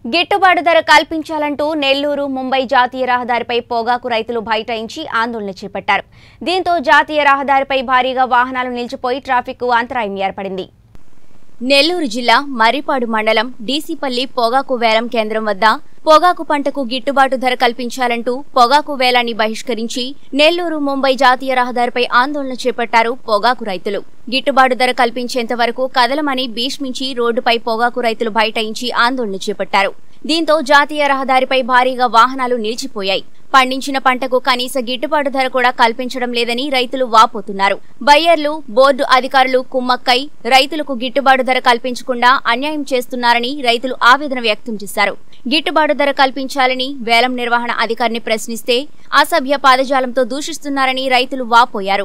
గిట్టుబాటు ధర కల్పించాలంటూ నెల్లూరు ముంబై జాతీయ రహదారిపై పొగాకు రైతులు బైఠాయించి ఆందోళన చేపట్టారు దీంతో జాతీయ రహదారిపై భారీగా వాహనాలు నిలిచిపోయి ట్రాఫిక్ అంతరాయం ఏర్పడింది నెల్లూరు జిల్లా మర్రిపాడు మండలం డీసీపల్లి పొగాకు వేలం కేంద్రం వద్ద పొగాకు పంటకు గిట్టుబాటు ధర కల్పించాలంటూ పొగాకు వేలాన్ని బహిష్కరించి నెల్లూరు ముంబై జాతీయ రహదారిపై ఆందోళన చేపట్టారు పొగాకు రైతులు గిట్టుబాటు ధర కల్పించేంత వరకు కదలమని భీష్మించి రోడ్డుపై పొగాకు రైతులు బైఠాయించి ఆందోళన చేపట్టారు దీంతో జాతీయ రహదారిపై భారీగా వాహనాలు నిలిచిపోయాయి పండించిన పంటకు కనీస గిట్టుబాటు ధర కూడా కల్పించడం లేదని రైతులు వాపోతున్నారు బయ్యర్లు బోర్డు అధికారులు కుమ్మక్కై రైతులకు గిట్టుబాటు ధర కల్పించకుండా అన్యాయం చేస్తున్నారని రైతులు ఆవేదన వ్యక్తం చేశారు గిట్టుబాటు ధర కల్పించాలని వేలం నిర్వహణ అధికారిని ప్రశ్నిస్తే అసభ్య పాదజాలంతో దూషిస్తున్నారని రైతులు వాపోయారు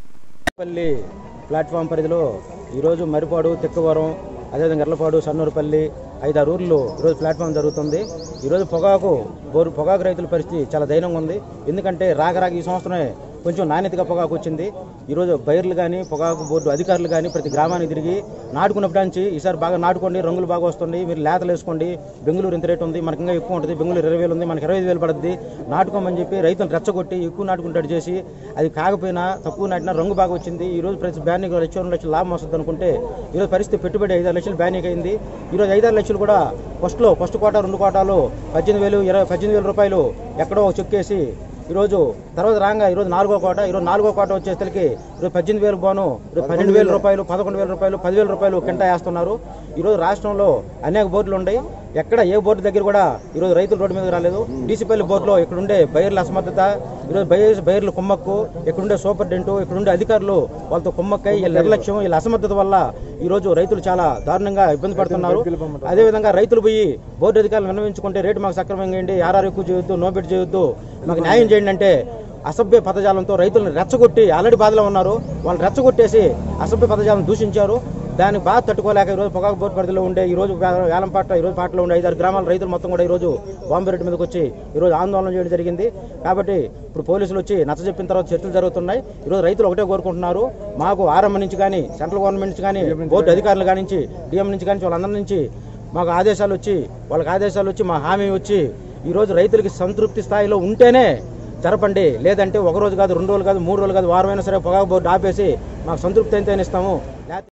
పల్లి ప్లాట్ఫామ్ పరిధిలో ఈరోజు మరిపాడు తిక్కవరం అదేవిధంగా ఎర్లపాడు సన్నూరుపల్లి ఐదారు ఊర్లు ఈరోజు ప్లాట్ఫామ్ జరుగుతుంది ఈరోజు పొగాకు బోరు పొగాకు రైతుల పరిస్థితి చాలా దైనంగా ఉంది ఎందుకంటే రాక రాక ఈ సంవత్సరమే కొంచెం నాణ్యతగా పొగాకు వచ్చింది ఈరోజు బైర్లు కానీ పొగాకు బోర్డు అధికారులు కానీ ప్రతి గ్రామానికి తిరిగి నాటుకున్నప్పటి నుంచి ఈసారి బాగా నాటుకోండి రంగులు బాగా వస్తుంది మీరు లేతలు వేసుకోండి బెంగళూరు ఇంత రేటు ఉంది మనకి ఇంకా ఎక్కువ ఉంటుంది బెంగళూరు ఇరవై వేలు ఉంది మనకి ఇరవై ఐదు వేలు పడుతుంది నాటుకోమని చెప్పి రైతులు రెచ్చగొట్టి ఎక్కువ నాటుకుంటాడు చేసి అది కాకపోయినా తక్కువ నాటినా రంగు బాగా వచ్చింది ఈ రోజు ప్రతి బ్యానికి లక్ష రెండు లక్షలు లాభం వస్తుంది అనుకుంటే ఈరోజు పరిస్థితి పెట్టుబడి ఐదారు లక్షలు బ్యానికి అయింది ఈరోజు ఐదారు లక్షలు కూడా ఫస్ట్లో ఫస్ట్ కోట రెండు కోటాలు పద్దెనిమిది వేలు ఇరవై పద్దెనిమిది వేల రూపాయలు ఎక్కడో చెక్కేసి ఈరోజు తర్వాత రాగా ఈరోజు నాలుగో కోట ఈరోజు నాలుగో కోట వచ్చేసరికి ఈరోజు పద్దెనిమిది వేలు బాను ఈరోజు పన్నెండు వేల రూపాయలు పదకొండు వేల రూపాయలు పదివేల రూపాయలు కింటా వేస్తున్నారు ఈరోజు రాష్ట్రంలో అనేక బోర్డులు ఉన్నాయి ఎక్కడ ఏ బోర్డు దగ్గర కూడా ఈరోజు రైతులు రోడ్డు మీద రాలేదు డీసీపల్లి బోర్డులో ఇక్కడ ఉండే బయర్ల అసమర్థత ఈరోజు బయర్ బయర్లు కుమ్మక్కు ఇక్కడ ఉండే సూపరింటెండెంట్ ఇక్కడ ఉండే అధికారులు వాళ్ళతో కుమ్మక్కై వీళ్ళ నిర్లక్ష్యం వీళ్ళ అసమర్థత వల్ల ఈరోజు రైతులు చాలా దారుణంగా ఇబ్బంది పడుతున్నారు అదేవిధంగా రైతులు పోయి బోర్డు అధికారులు విన్నవించుకుంటే రేటు మాకు సక్రమంగా ఇవ్వండి ఆర్ఆర్ ఎక్కువ చేయొద్దు నో బిడ్ చేయొద్దు మాకు న్యాయం చేయండి అంటే అసభ్య పదజాలంతో రైతులను రెచ్చగొట్టి ఆల్రెడీ బాధలో ఉన్నారు వాళ్ళని రెచ్చగొట్టేసి అసభ్య పదజాలం దూషించారు దానికి బాధ తట్టుకోలేక ఈరోజు పొగాకు బోర్డు పరిధిలో ఉండే ఈ రోజు వేలం పాట ఈ రోజు పాటలో ఉండే ఐదారు గ్రామాల రైతులు మొత్తం కూడా ఈ రోజు బాంబే రెడ్డి మీదకి వచ్చి ఈ రోజు ఆందోళన చేయడం జరిగింది కాబట్టి ఇప్పుడు పోలీసులు వచ్చి నచ్చ చెప్పిన తర్వాత చర్చలు జరుగుతున్నాయి ఈ రోజు రైతులు ఒకటే కోరుకుంటున్నారు మాకు ఆర్ఎం నుంచి కానీ సెంట్రల్ గవర్నమెంట్ నుంచి కానీ బోర్డు అధికారులు కానీ నుంచి డిఎం నుంచి కానీ వాళ్ళందరి నుంచి మాకు ఆదేశాలు వచ్చి వాళ్ళకి ఆదేశాలు వచ్చి మా హామీ వచ్చి ఈ రోజు రైతులకి సంతృప్తి స్థాయిలో ఉంటేనే జరపండి లేదంటే ఒక రోజు కాదు రెండు రోజులు కాదు మూడు రోజులు కాదు వారమైనా సరే పొగాకు బోర్డు ఆపేసి మాకు సంతృప్తి అయితే ఇస్తాము లేకపోతే